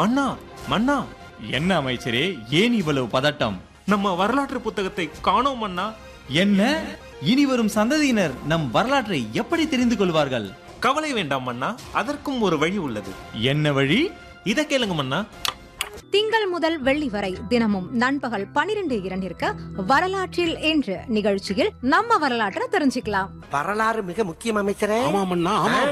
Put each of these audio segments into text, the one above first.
மன்னா மன்னா என்ன அமைச்சரே ஏன் இவ்வளவு பதட்டம் நம்ம வரலாற்று புத்தகத்தை காணோம் மன்னா என்ன இனி வரும் சந்ததியினர் நம் வரலாற்றை எப்படி தெரிந்து கொள்வார்கள் கவலை வேண்டாம் மன்னா அதற்கும் ஒரு வழி உள்ளது என்ன வழி இத கேளுங்க மன்னா திங்கள் முதல் வெள்ளி வரை தினமும் நண்பகல் பனிரெண்டு இரண்டிற்கு வரலாற்றில் என்று நிகழ்ச்சியில் நம்ம வரலாற்றை தெரிஞ்சுக்கலாம் வரலாறு மிக முக்கியம் அமைச்சரே ஆமாமண்ணா ஆமா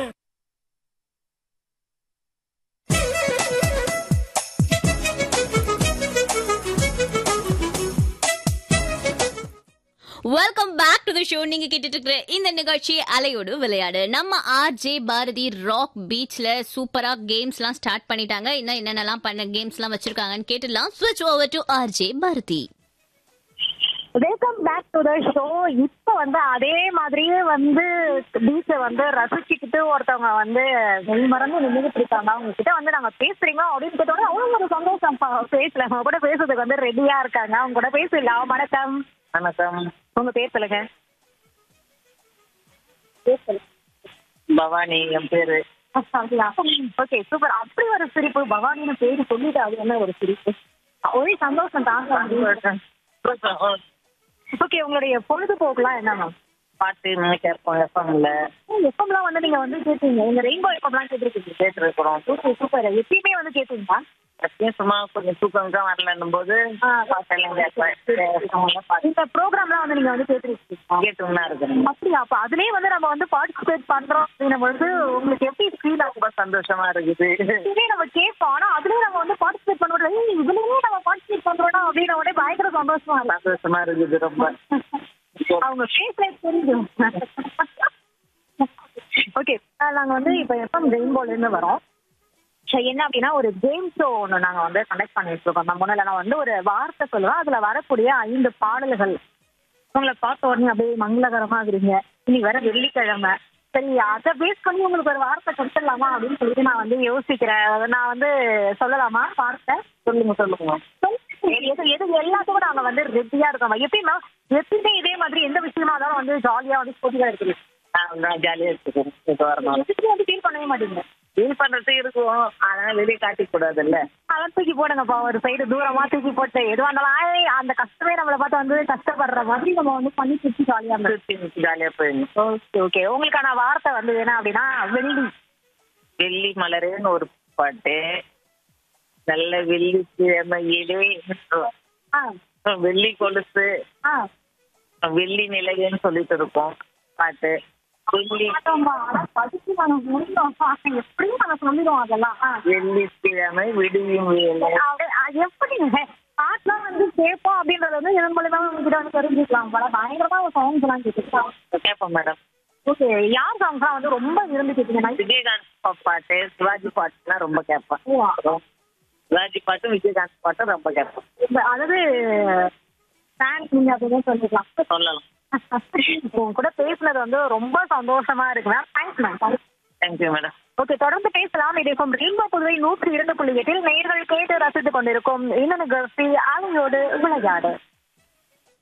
welcome back to the show நீங்க கேட்டுட்டு இருக்கிற இந்த நிகழ்ச்சி அலையோடு விளையாடு நம்ம ஆர் ஜே பாரதி ராக் பீச்ல சூப்பரா கேம்ஸ் எல்லாம் ஸ்டார்ட் பண்ணிட்டாங்க இன்னும் என்னென்னலாம் பண்ண கேம்ஸ் எல்லாம் வச்சிருக்காங்கன்னு கேட்டுலாம் ஸ்விட்ச் over to R J Bharathi welcome back to the show இப்போ வந்து அதே மாதிரியே வந்து பீச்சை வந்து ரசிச்சுக்கிட்டு ஒருத்தவங்க வந்து மெய் மறந்து நின்றுட்டு இருக்காங்க அவங்க கிட்ட வந்து நாங்க பேசுறீங்க அப்படின்னு கேட்டோட அவங்க ஒரு சந்தோஷம் பேசல அவங்க கூட பேசுறதுக்கு வந்து ரெடியா இருக்காங்க அவங்க கூட பேசலாம் வணக்கம் வணக்கம் உங்க பேர் சொல்லுங்க பவானி என் பேரு ஓகே சூப்பர் அப்படி ஒரு சிரிப்பு பவானின்னு பேரு சொல்லிட்டு அது என்ன ஒரு சிரிப்பு ஒரே சந்தோஷம் தாங்க ஓகே உங்களுடைய பொழுதுபோக்குலாம் என்ன மேம் பாட்டு இன்னும் கேட்போம் எஃப்எம்ல எப்பம்லாம் வந்து நீங்க வந்து கேட்டீங்க இந்த ரெயின்போ எப்பம்லாம் கேட்டிருக்கீங்க கேட்டுருக்கிறோம் சூப்பர் சூப்பர் எப்பயுமே வந்து கேட்டீங்களா எப்பயும் சும்மா கொஞ்சம் தூக்கம் தான் வரலன்னும் போது பாட்டெல்லாம் கேட்பேன் இந்த ப்ரோக்ராம்லாம் வந்து நீங்க வந்து கேட்டிருக்கீங்க கேட்டுன்னா இருக்கிறேன் அப்படியா அப்ப அதுலயே வந்து நம்ம வந்து பார்ட்டிசிபேட் பண்றோம் அப்படின்னும் பொழுது உங்களுக்கு எப்படி ஃபீல் ஆகும் ரொம்ப சந்தோஷமா இருக்குது இதே நம்ம கேட்போம் ஆனா அதுலயே நம்ம வந்து பார்ட்டிசிபேட் பண்றோம் ஏய், இதுலயே நம்ம பார்ட்டிசிபேட் பண்றோம் அப்படின்ன உடனே பயங்கர சந்தோஷமா இருக்கும் சந்தோஷமா இருக்குது ரொம்ப அவங்க ஃபேஸ்ல தெரியுது ஓகே நாங்க வந்து இப்ப எஃப்எம் ரெயின்போல இருந்து வரோம் சரி, என்ன அப்படின்னா ஒரு கேம் ஷோ ஒன்று நாங்க வந்து கண்டக்ட் பண்ணிட்டு இருக்கோம் நம்ம முன்னால நான் வந்து ஒரு வார்த்தை சொல்லுவேன் அதுல வரக்கூடிய ஐந்து பாடல்கள் உங்களை பார்த்த உடனே அப்படியே மங்களகரமா இருக்கிறீங்க இன்னைக்கு வர வெள்ளிக்கிழமை சரி அதை பேஸ் பண்ணி உங்களுக்கு ஒரு வார்த்தை கொடுத்துடலாமா அப்படின்னு சொல்லிட்டு நான் வந்து யோசிக்கிறேன் நான் வந்து சொல்லலாமா வார்த்தை சொல்லுங்க சொல்லுங்க எது எது எல்லாத்துக்கும் நாங்க வந்து ரெடியா இருக்கோம் எப்பயுமே எப்பயுமே இதே மாதிரி எந்த விஷயமா இருந்தாலும் வந்து ஜாலியா வந்து ஸ்போர்ட்டிவா இருக்குது நான் ஜாலியா எடுத்துக்கிறேன் இது வரணும் எதுக்குமே வந்து ஃபீல் பண்ணவே மாட்டீங்க ஃபீல் பண்றது இருக்கும் ஆனா வெளியே காட்டிக்க கூடாதுல்ல அதெல்லாம் தூக்கி போடுங்கப்பா ஒரு சைடு தூரமா தூக்கி போட்டு எதுவா இருந்தாலும் ஆய், அந்த கஷ்டமே நம்மளை பார்த்து வந்து கஷ்டப்படுற மாதிரி நம்ம வந்து பண்ணி சுத்தி ஜாலியா இருந்தோம் ஜாலியா போயிடணும் ஓகே ஓகே உங்களுக்கான வார்த்தை வந்து என்ன அப்படின்னா வெள்ளி வெள்ளி மலரேன்னு ஒரு பாட்டு நல்ல வெள்ளி கிழமையிலே ஆ வெள்ளி கொலுசு ஆ வெள்ளி நிலையன்னு சொல்லிட்டு இருக்கோம் பாட்டு வெள்ளி ஆமாம்மா. ஆனா படிச்சு நாங்க முடியும் எப்படியும் நாங்க சொல்லிடுவோம் அதெல்லாம் ஆ வெள்ளிக்கிழமை விடியும் வேலை அப்படியே, அ, எப்படிங்க பாட்டுலாம் வந்து கேட்போம் அப்படின்றது வந்து இதன் மூலியமா உங்ககிட்ட வந்து தெரிஞ்சுக்கலாம் பல பயங்கரமா சாங்ஸ் எல்லாம் கேட்டுக்கலாம் கேட்போம் மேடம் ஓகே யார் சாங்ஸ்லாம் வந்து ரொம்ப விரும்பி கேட்டீங்கன்னா விஜயகாந்த் பா- பாட்டு சிவாஜி பாட்டுனா ரொம்ப கேட்பேன் சிவாஜி பாட்டும் விஜயகாந்த் பாட்டும் ரொம்ப கேட்பேன் இந்த- அதாவது ஃபேன்ஸ் நீங்க அப்படின்னு சொல்லிக்கலாம் சொல்லலாம் உங்க கூட பேசுனது வந்து ரொம்ப சந்தோஷமா இருக்கு ma'am thanks ma'am thank you madam okay தொடர்ந்து பேசலாம் இதே போம் ரெயின்போ புதுவை நூற்றி இரண்டு புள்ளி எட்டில் நேர்கள் கேட்டு ரசித்துக் கொண்டிருக்கும் இன்னொரு கர்ஃபி அலையோடு விளையாடு